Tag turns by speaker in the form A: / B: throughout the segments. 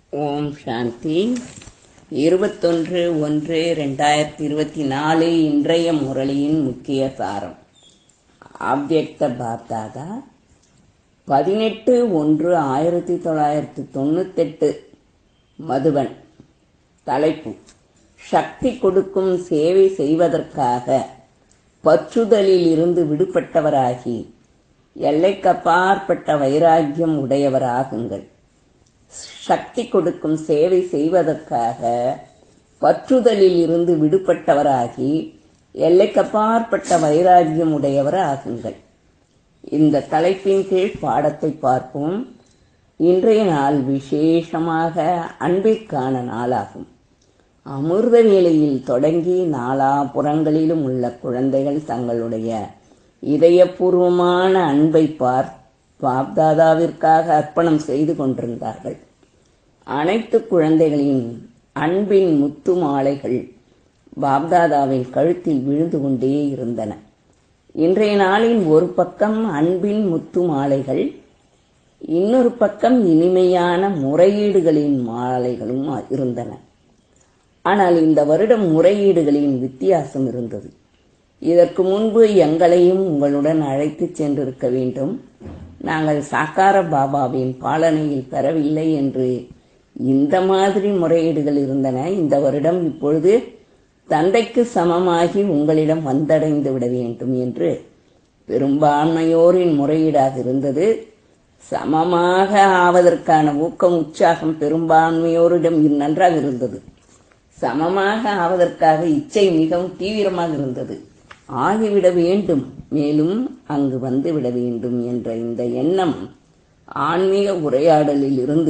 A: ஓம் சாந்தி இருபத்தொன்று ஒன்று ரெண்டாயிரத்தி இருபத்தி நாலு இன்றைய முரளியின் முக்கிய சாரம் அவ்யக்த பாப்தாதா பதினெட்டு ஒன்று ஆயிரத்தி தொள்ளாயிரத்தி தொண்ணூத்தெட்டு மதுவன் தலைப்பு சக்தி கொடுக்கும் சேவை செய்வதற்காக பற்றுதலில் இருந்து விடுபட்டவராகி எல்லைக்கப்பாற்பட்ட வைராக்கியம் உடையவராகுங்கள் சக்தி கொடுக்கும் சேவை செய்வதற்காக பற்றுதலில் இருந்து விடுபட்டவராகி எல்லைக்கப்பாற்பட்ட வைராக்கியம் உடையவர் ஆகுங்கள் இந்த தலைப்பின் கீழ் பாடத்தை பார்ப்போம் இன்றைய நாள் விசேஷமாக அன்பிற்கான நாளாகும் அமிர்த வேளையில் தொடங்கி நாலாபுறங்களிலும் உள்ள குழந்தைகள் தங்களுடைய இதயபூர்வமான அன்பை பார் பாப்தாதாவிற்காக அர்ப்பணம் செய்து கொண்டிருந்தார்கள் அனைத்து குழந்தைகளின் அன்பின் முத்து மாலைகள் பாப்தாதாவின் கழுத்தில் விழுந்து கொண்டே இருந்தன இன்றைய நாளின் ஒரு பக்கம் அன்பின் முத்து மாலைகள் இன்னொரு பக்கம் இனிமையான முறையீடுகளின் மாலைகளும் இருந்தன ஆனால் இந்த வருடம் முறையீடுகளின் வித்தியாசம் இருந்தது இதற்கு முன்பு எங்களையும் உங்களுடன் அழைத்துச் சென்றிருக்க வேண்டும் நாங்கள் சாக்கார பாபாவின் பாலனையில் பெறவில்லை என்று இந்த மாதிரி முறையீடுகள் இருந்தன இந்த வருடம் இப்பொழுது தந்தைக்கு சமமாகி உங்களிடம் வந்தடைந்து விட வேண்டும் என்று பெரும்பான்மையோரின் முறையீடாக இருந்தது சமமாக ஆவதற்கான ஊக்கம் உற்சாகம் பெரும்பான்மையோரிடம் நன்றாக இருந்தது சமமாக ஆவதற்காக இச்சை மிகவும் தீவிரமாக இருந்தது ஆகிவிட வேண்டும் மேலும் அங்கு வந்து விட வேண்டும் என்ற இந்த எண்ணம் ஆன்மீக உரையாடலில் இருந்து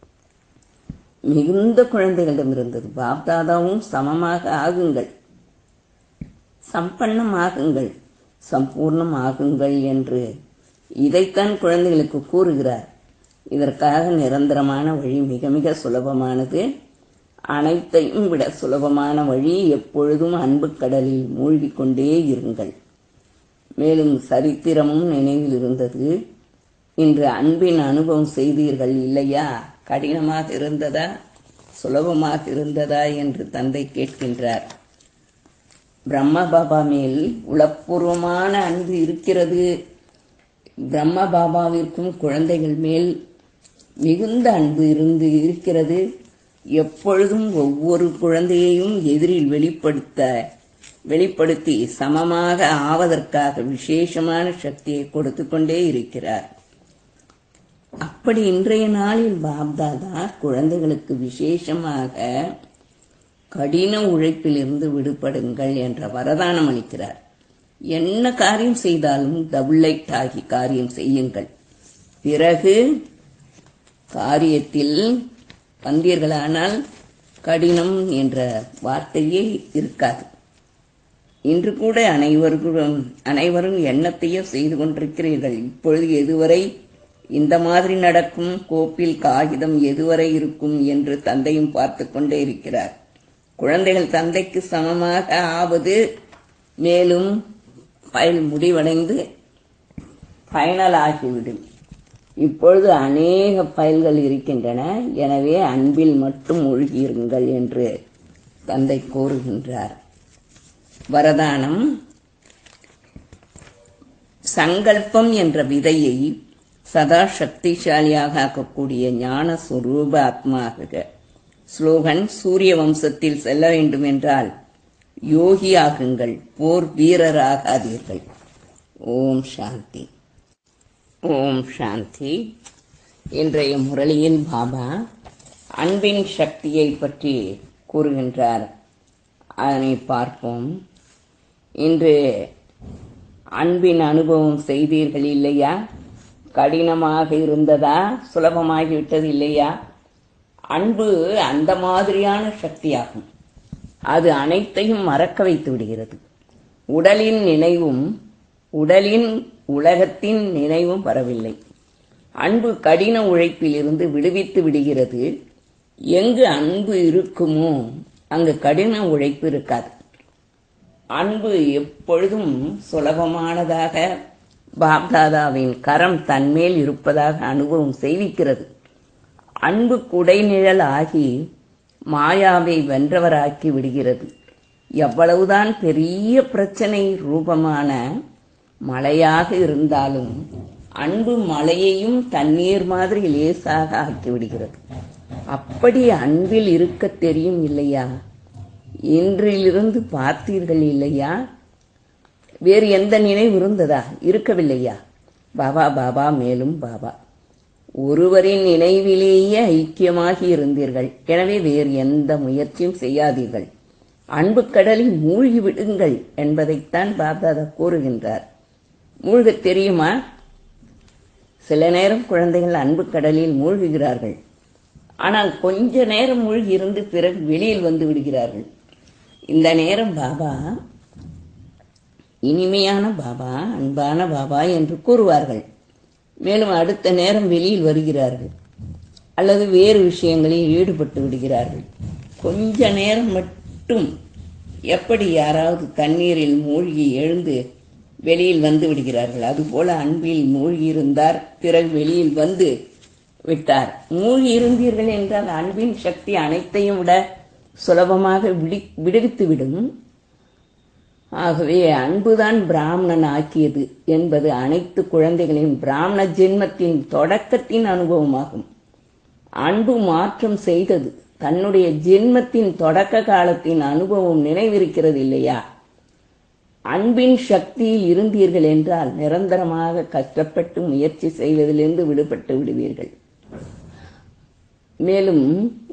A: மிகுந்த குழந்தைகளிடம் இருந்தது பாப்தாதாவும் சமமாக ஆகுங்கள் சம்பன்னம் ஆகுங்கள் சம்பூர்ணம் ஆகுங்கள் என்று இதைத்தான் குழந்தைகளுக்கு கூறுகிறார் இதற்காக நிரந்தரமான வழி மிக மிக சுலபமானது அனைத்தையும் விட சுலபமான வழி எப்பொழுதும் அன்பு கடலில் மூழ்கிக் கொண்டே இருங்கள் மேலும் சரித்திரமும் நினைவில் இருந்தது இன்று அன்பின் அனுபவம் செய்தீர்கள் இல்லையா கடினமாக இருந்ததா சுலபமாக இருந்ததா என்று தந்தை கேட்கின்றார் பிரம்ம பாபா மேல் உளப்பூர்வமான அன்பு இருக்கிறது பிரம்ம பாபாவிற்கும் குழந்தைகள் மேல் மிகுந்த அன்பு இருந்து இருக்கிறது எப்பொழுதும் ஒவ்வொரு குழந்தையையும் எதிரில் வெளிப்படுத்த வெளிப்படுத்தி சமமாக ஆவதற்காக விசேஷமான சக்தியை கொடுத்து கொண்டே இருக்கிறார் அப்படி இன்றைய நாளில் பாப்தாதா குழந்தைகளுக்கு விசேஷமாக கடின உழைப்பிலிருந்து விடுபடுங்கள் என்ற வரதானம் அளிக்கிறார் என்ன காரியம் செய்தாலும் டபுள் லைட் ஆகி காரியம் செய்யுங்கள் பிறகு காரியத்தில் வந்தீர்களானால் கடினம் என்ற வார்த்தையே இருக்காது இன்று கூட அனைவரும் அனைவரும் எண்ணத்தையே செய்து கொண்டிருக்கிறீர்கள் இப்பொழுது எதுவரை இந்த மாதிரி நடக்கும் கோப்பில் காகிதம் எதுவரை இருக்கும் என்று தந்தையும் பார்த்து கொண்டே இருக்கிறார் குழந்தைகள் தந்தைக்கு சமமாக ஆவது மேலும் ஃபைல் முடிவடைந்து ஃபைனல் ஆகிவிடும் இப்பொழுது அநேக ஃபைல்கள் இருக்கின்றன எனவே அன்பில் மட்டும் மூழ்கியிருங்கள் என்று தந்தை கூறுகின்றார் வரதானம் சங்கல்பம் என்ற விதையை சதா சக்திசாலியாக ஆக்கக்கூடிய ஞான சுரூப ஆத்மாக ஸ்லோகன் சூரிய வம்சத்தில் செல்ல வேண்டும் என்றால் யோகியாகுங்கள் போர் வீரராகாதீர்கள் ஓம் சாந்தி ஓம் சாந்தி இன்றைய முரளியில் பாபா அன்பின் சக்தியை பற்றி கூறுகின்றார் அதனை பார்ப்போம் இன்று அன்பின் அனுபவம் செய்தீர்கள் இல்லையா கடினமாக இருந்ததா சுலபமாகிவிட்டது இல்லையா அன்பு அந்த மாதிரியான சக்தியாகும் அது அனைத்தையும் மறக்க வைத்து விடுகிறது உடலின் நினைவும் உடலின் உலகத்தின் நினைவும் வரவில்லை அன்பு கடின உழைப்பில் இருந்து விடுவித்து விடுகிறது எங்கு அன்பு இருக்குமோ அங்கு கடின உழைப்பு இருக்காது அன்பு எப்பொழுதும் சுலபமானதாக பாப்தாதாவின் கரம் தன்மேல் இருப்பதாக அனுபவம் செய்விக்கிறது அன்பு குடைநிழல் ஆகி மாயாவை வென்றவராக்கி விடுகிறது எவ்வளவுதான் பெரிய பிரச்சனை ரூபமான மழையாக இருந்தாலும் அன்பு மழையையும் தண்ணீர் மாதிரி லேசாக ஆக்கி விடுகிறது அப்படி அன்பில் இருக்க தெரியும் இல்லையா இன்றிலிருந்து பார்த்தீர்கள் இல்லையா வேறு எந்த நினைவு இருந்ததா இருக்கவில்லையா பாபா பாபா மேலும் பாபா ஒருவரின் நினைவிலேயே ஐக்கியமாகி இருந்தீர்கள் எனவே வேறு எந்த முயற்சியும் செய்யாதீர்கள் அன்பு கடலில் மூழ்கி விடுங்கள் என்பதைத்தான் பாப்தாதா கூறுகின்றார் மூழ்க தெரியுமா சில நேரம் குழந்தைகள் அன்பு கடலில் மூழ்குகிறார்கள் ஆனால் கொஞ்ச நேரம் மூழ்கி இருந்து பிறகு வெளியில் வந்து விடுகிறார்கள் இந்த நேரம் பாபா இனிமையான பாபா அன்பான பாபா என்று கூறுவார்கள் மேலும் அடுத்த நேரம் வெளியில் வருகிறார்கள் அல்லது வேறு விஷயங்களில் ஈடுபட்டு விடுகிறார்கள் கொஞ்ச நேரம் மட்டும் எப்படி யாராவது தண்ணீரில் மூழ்கி எழுந்து வெளியில் வந்து விடுகிறார்கள் அதுபோல அன்பில் மூழ்கி இருந்தார் பிறகு வெளியில் வந்து விட்டார் மூழ்கி இருந்தீர்கள் என்றால் அன்பின் சக்தி அனைத்தையும் விட சுலபமாக விடி விடுவித்துவிடும் ஆகவே அன்புதான் பிராமணன் ஆக்கியது என்பது அனைத்து குழந்தைகளின் பிராமண ஜென்மத்தின் தொடக்கத்தின் அனுபவமாகும் அன்பு மாற்றம் செய்தது தன்னுடைய ஜென்மத்தின் தொடக்க காலத்தின் அனுபவம் நினைவிருக்கிறது இல்லையா அன்பின் சக்தியில் இருந்தீர்கள் என்றால் நிரந்தரமாக கஷ்டப்பட்டு முயற்சி செய்வதிலிருந்து விடுபட்டு விடுவீர்கள் மேலும்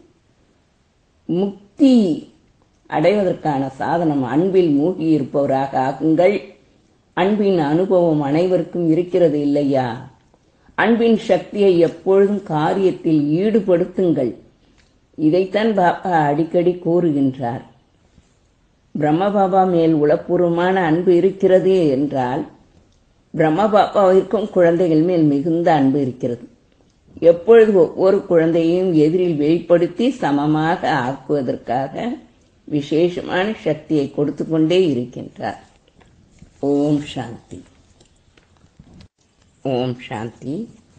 A: முக்தி அடைவதற்கான சாதனம் அன்பில் மூழ்கி இருப்பவராக ஆகுங்கள் அன்பின் அனுபவம் அனைவருக்கும் இருக்கிறது இல்லையா அன்பின் சக்தியை எப்பொழுதும் காரியத்தில் ஈடுபடுத்துங்கள் இதைத்தான் பாபா அடிக்கடி கூறுகின்றார் பிரம்மபாபா மேல் உளப்பூர்வமான அன்பு இருக்கிறது என்றால் பிரம்மபாபாவிற்கும் குழந்தைகள் மேல் மிகுந்த அன்பு இருக்கிறது எப்பொழுது ஒவ்வொரு குழந்தையையும் எதிரில் வெளிப்படுத்தி சமமாக ஆக்குவதற்காக விசேஷமான சக்தியை கொடுத்து கொண்டே இருக்கின்றார் ஓம் சாந்தி ஓம் சாந்தி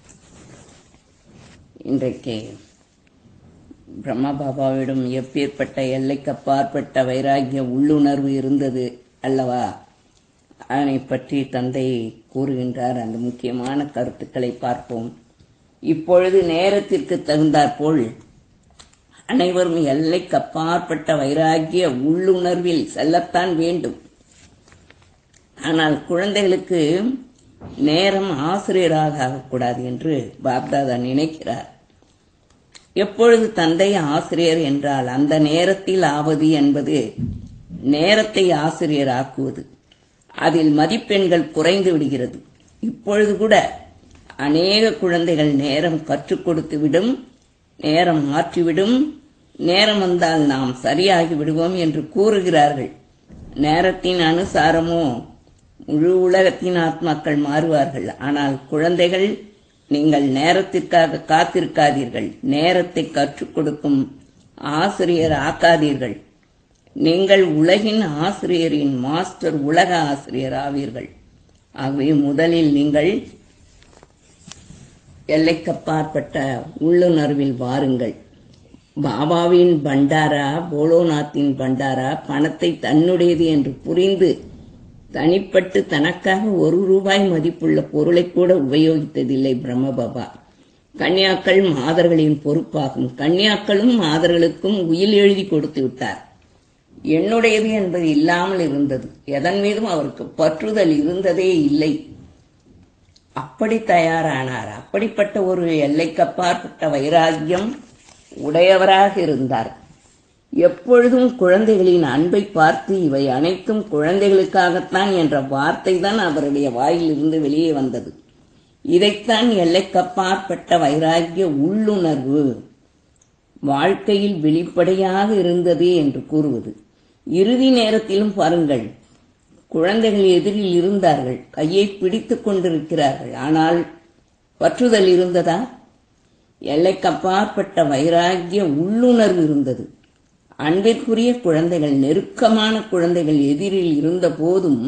A: இன்றைக்கு பிரம்மபாபாவிடம் எப்பேற்பட்ட எல்லைக்கு அப்பாற்பட்ட வைராகிய உள்ளுணர்வு இருந்தது அல்லவா அதனை பற்றி தந்தை கூறுகின்றார் அந்த முக்கியமான கருத்துக்களை பார்ப்போம் இப்பொழுது நேரத்திற்கு தகுந்தாற்போல் அனைவரும் எல்லைக்கு அப்பாற்பட்ட வைராகிய உள்ளுணர்வில் செல்லத்தான் வேண்டும் ஆனால் குழந்தைகளுக்கு நேரம் ஆசிரியராக ஆகக்கூடாது என்று பாப்தாதா நினைக்கிறார் எப்பொழுது தந்தை ஆசிரியர் என்றால் அந்த நேரத்தில் ஆவது என்பது நேரத்தை ஆசிரியர் ஆக்குவது அதில் மதிப்பெண்கள் குறைந்து விடுகிறது இப்பொழுது கூட அநேக குழந்தைகள் நேரம் கற்றுக் கொடுத்து விடும் நேரம் மாற்றிவிடும் நேரம் வந்தால் நாம் சரியாகி விடுவோம் என்று கூறுகிறார்கள் நேரத்தின் அனுசாரமோ முழு உலகத்தின் ஆத்மாக்கள் மாறுவார்கள் ஆனால் குழந்தைகள் நீங்கள் நேரத்திற்காக காத்திருக்காதீர்கள் நேரத்தை கற்றுக் கொடுக்கும் ஆசிரியர் ஆக்காதீர்கள் நீங்கள் உலகின் ஆசிரியரின் மாஸ்டர் உலக ஆசிரியர் ஆவீர்கள் ஆகவே முதலில் நீங்கள் எல்லைக்கப்பாற்பட்ட உள்ளுணர்வில் வாருங்கள் பாபாவின் பண்டாரா போலோநாத்தின் பண்டாரா பணத்தை தன்னுடையது என்று புரிந்து தனிப்பட்டு தனக்காக ஒரு ரூபாய் மதிப்புள்ள பொருளை கூட உபயோகித்ததில்லை பிரம்மபாபா கன்னியாக்கள் மாதர்களின் பொறுப்பாகும் கன்னியாக்களும் மாதர்களுக்கும் உயில் எழுதி கொடுத்து விட்டார் என்னுடையது என்பது இல்லாமல் இருந்தது எதன் மீதும் அவருக்கு பற்றுதல் இருந்ததே இல்லை அப்படி தயாரானார் அப்படிப்பட்ட ஒரு எல்லைக்கப்பாற்பட்ட வைராக்கியம் உடையவராக இருந்தார் எப்பொழுதும் குழந்தைகளின் அன்பை பார்த்து இவை அனைத்தும் குழந்தைகளுக்காகத்தான் என்ற வார்த்தை தான் அவருடைய வாயிலிருந்து வெளியே வந்தது இதைத்தான் எல்லைக்கப்பாற்பட்ட வைராக்கிய உள்ளுணர்வு வாழ்க்கையில் வெளிப்படையாக இருந்தது என்று கூறுவது இறுதி நேரத்திலும் பாருங்கள் குழந்தைகள் எதிரில் இருந்தார்கள் கையை பிடித்துக் கொண்டிருக்கிறார்கள் ஆனால் பற்றுதல் இருந்ததா எல்லைக்கப்பாற்பட்ட வைராக்கிய உள்ளுணர்வு இருந்தது அன்பிற்குரிய குழந்தைகள் நெருக்கமான குழந்தைகள் எதிரில் இருந்த போதும்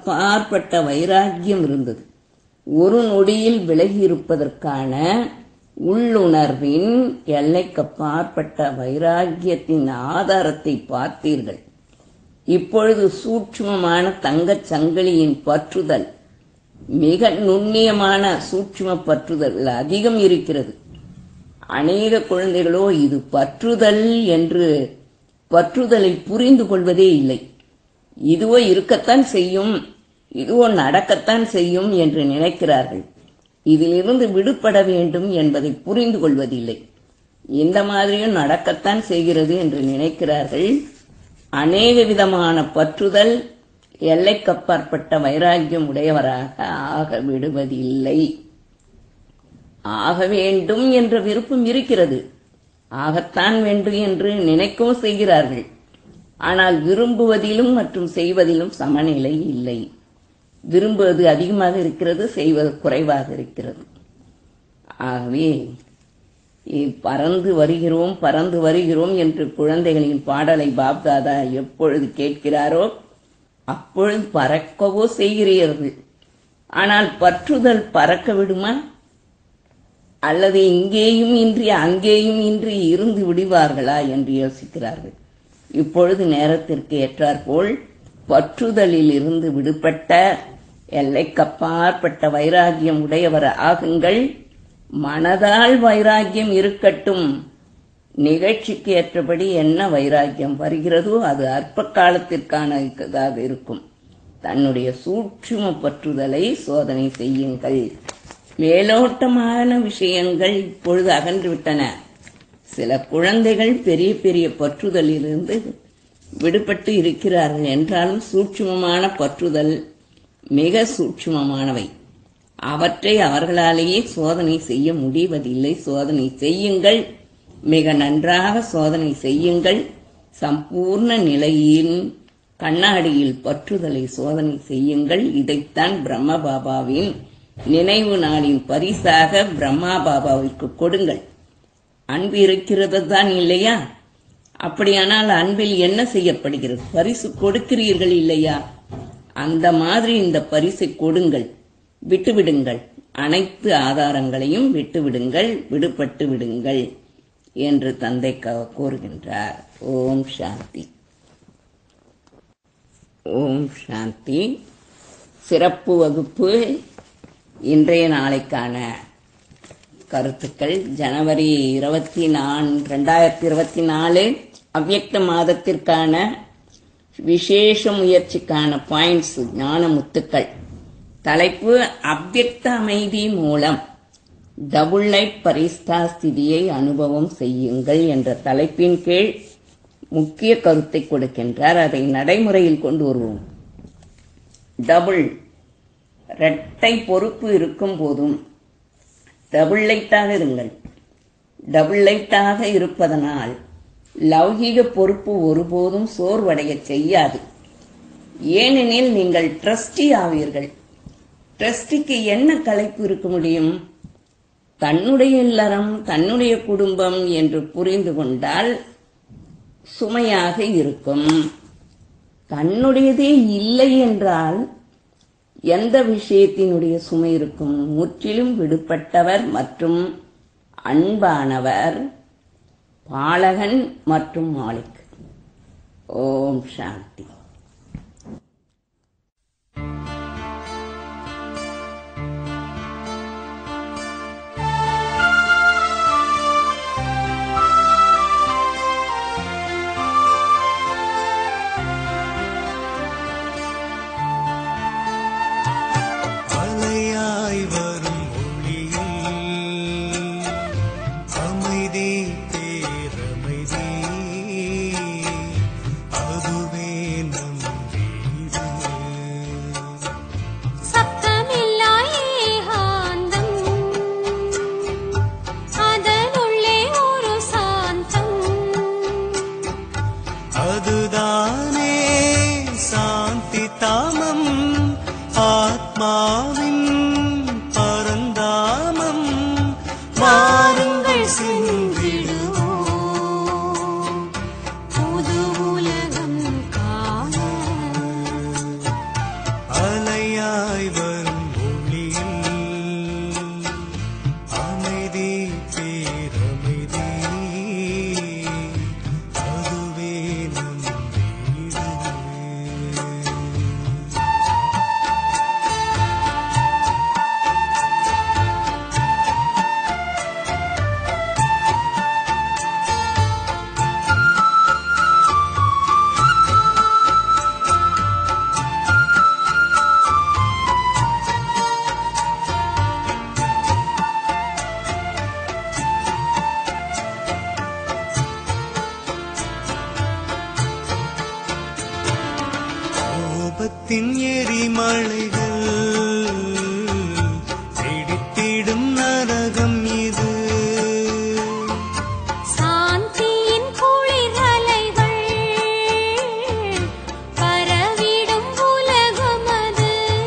A: எல்லைக்கப்பாற்பட்ட வைராக்கியம் இருந்தது ஒரு நொடியில் விலகி இருப்பதற்கான உள்ளுணர்வின் எல்லைக்கப்பாற்பட்ட வைராக்கியத்தின் ஆதாரத்தை பார்த்தீர்கள் இப்பொழுது சூட்சுமமான தங்கச் சங்கிலியின் பற்றுதல் மிக நுண்ணியமான சூட்சும பற்றுதல் அதிகம் இருக்கிறது அநேக குழந்தைகளோ இது பற்றுதல் என்று பற்றுதலை புரிந்து கொள்வதே இல்லை இதுவோ இருக்கத்தான் செய்யும் இதுவோ நடக்கத்தான் செய்யும் என்று நினைக்கிறார்கள் இதிலிருந்து விடுபட வேண்டும் என்பதை புரிந்து கொள்வதில்லை இந்த மாதிரியும் நடக்கத்தான் செய்கிறது என்று நினைக்கிறார்கள் அநேக விதமான பற்றுதல் எல்லைக்கப்பாற்பட்ட வைராக்கியம் உடையவராக ஆக விடுவதில்லை ஆக வேண்டும் என்ற விருப்பம் இருக்கிறது ஆகத்தான் வேண்டும் என்று நினைக்கவும் செய்கிறார்கள் ஆனால் விரும்புவதிலும் மற்றும் செய்வதிலும் சமநிலை இல்லை விரும்புவது அதிகமாக இருக்கிறது செய்வது குறைவாக இருக்கிறது ஆகவே இ- பறந்து வருகிறோம் பறந்து வருகிறோம் என்று குழந்தைகளின் பாடலை பாப்தாதா எப்பொழுது கேட்கிறாரோ அப்பொழுது பறக்கவோ செய்கிறீர்கள் ஆனால் பற்றுதல் பறக்க விடுமா அல்லது இங்கேயும் இன்றி அங்கேயும் இன்றி இருந்து விடுவார்களா என்று யோசிக்கிறார்கள் இப்பொழுது நேரத்திற்கு ஏற்றாற்போல் பற்றுதலில் இருந்து விடுபட்ட எல்லைக்கப்பாற்பட்ட வைராகியம் உடையவர் ஆகுங்கள் மனதால் வைராகியம் இருக்கட்டும் நிகழ்ச்சிக்கு ஏற்றபடி என்ன வைராக்கியம் வருகிறதோ அது அற்ப காலத்திற்கானதாக இருக்கும் தன்னுடைய சூட்சும பற்றுதலை சோதனை செய்யுங்கள் மேலோட்டமான விஷயங்கள் இப்பொழுது அகன்றுவிட்டன சில குழந்தைகள் பெரிய பெரிய பற்றுதலிலிருந்து விடுபட்டு இருக்கிறார்கள் என்றாலும் சூட்சுமமான பற்றுதல் மிக சூட்சுமமானவை அவற்றை அவர்களாலேயே சோதனை செய்ய முடிவதில்லை சோதனை செய்யுங்கள் மிக நன்றாக சோதனை செய்யுங்கள் சம்பூர்ண நிலையின் கண்ணாடியில் பற்றுதலை சோதனை செய்யுங்கள் இதைத்தான் பிரம்ம பாபாவின் நினைவு நாளின் பரிசாக பிரம்மா பாபாவிற்கு கொடுங்கள் அன்பு இருக்கிறது தான் இல்லையா அப்படியானால் அன்பில் என்ன செய்யப்படுகிறது பரிசு கொடுக்கிறீர்கள் இல்லையா அந்த மாதிரி இந்த பரிசை கொடுங்கள் விட்டுவிடுங்கள் அனைத்து ஆதாரங்களையும் விட்டுவிடுங்கள் விடுபட்டு விடுங்கள் என்று தந்தை க- கூறுகின்றார் ஓம் சாந்தி ஓம் சாந்தி சிறப்பு வகுப்பு இன்றைய நாளைக்கான கருத்துக்கள் ஜனவரி இருபத்தி நான் ரெண்டாயிரத்தி இருபத்தி நாலு அவ்யக்த மாதத்திற்கான விசேஷ முயற்சிக்கான பாயிண்ட்ஸ் ஞான முத்துக்கள் தலைப்பு அவ்யக்த அமைதி மூலம் டபுள் லைட் பரிஸ்தா ஸ்திதியை அனுபவம் செய்யுங்கள் என்ற தலைப்பின் கீழ் முக்கிய கருத்தை கொடுக்கின்றார் அதை நடைமுறையில் கொண்டு வருவோம் டபுள் இரட்டை பொறுப்பு இருக்கும் போதும் டபுள் லைட்டாக இருங்கள் டபுள் லைட்டாக இருப்பதனால் லௌகீக பொறுப்பு ஒருபோதும் சோர்வடைய செய்யாது ஏனெனில் நீங்கள் ட்ரஸ்டி ஆவீர்கள் ட்ரஸ்டிக்கு என்ன கலைப்பு இருக்க முடியும் தன்னுடைய இல்லறம் தன்னுடைய குடும்பம் என்று புரிந்து கொண்டால் சுமையாக இருக்கும் தன்னுடையதே இல்லை என்றால் எந்த விஷயத்தினுடைய சுமை இருக்கும் முற்றிலும் விடுபட்டவர் மற்றும் அன்பானவர் பாலகன் மற்றும் மாலிக் ஓம் சாந்தி
B: அலையாய் வரும் ஒளியில் அமைதி பேரமைதி அதுவே இதயத்தின் எரிமலைகள் வெடித்திடும் நரகம் இது
C: சாந்தியின் குளிர் அலைகள் பரவிடும் உலகம் அது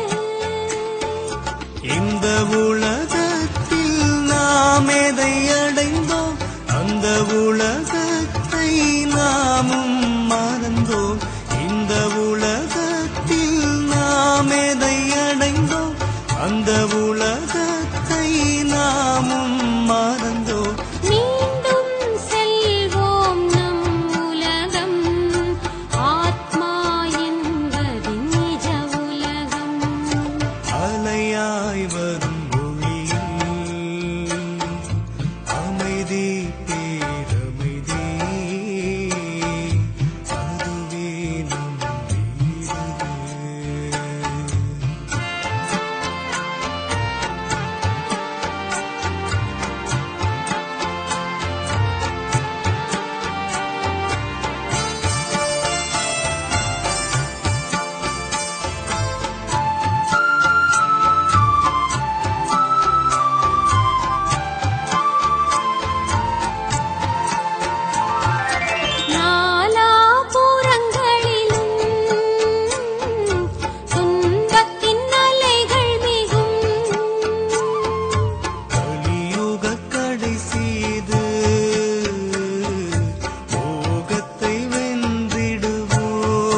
B: இந்த உலகத்தில் நாம் எதை அடைந்தோம் அந்த உலகத்தை நாமும் மறந்தோம் இந்த உலகத்தில் நாம் எதை அடைந்தோம் அந்த உலகத்தை நாமும் மறந்தோம்
C: மீண்டும் செல்வோம் நம் உலகம் ஆத்மா என்பதின் நிஜ உலகம்
B: அலையாய் வரும் ஒளியில் அமைதி பேரமைதி அதுவே நம் வீடு
C: நாலாபுறங்களிலும் துன்பத்தின் அலைகள் மிகும்
B: கலியுக கடைசீது போகத்தை வென்றிடுவோம்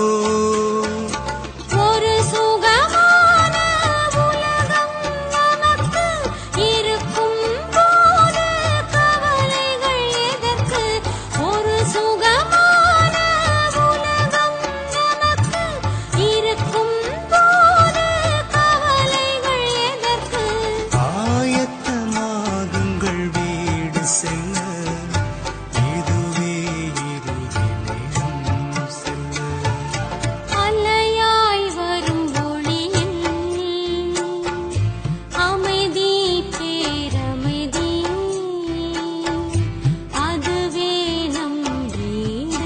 C: ஒரு சுகமான உலகம் நமக்கு இருக்கும் போது கவலைகள் எதற்கு ஒரு சுகமான உலகம் நமக்கு இருக்கும் போது கவலைகள் எதற்கு
B: ஆயத்தமாகுங்கள் வீடு செல்ல இதுவே இறுதி நேரம் செல்ல
C: அலையாய் வரும் ஒளியில் அமைதி பேரமைதி அதுவே நம் வீடு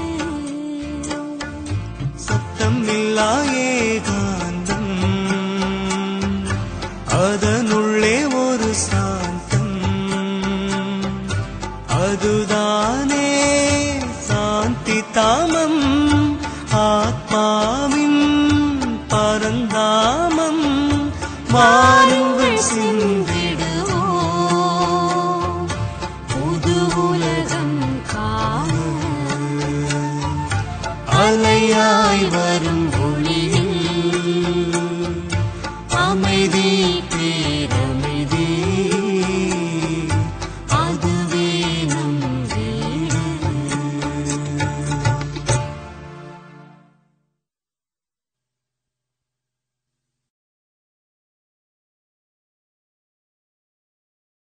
B: சத்தம் இல்லா ஏகாந்தம் அதனுள்ளே ஒரு சாந்தம் அதுதான்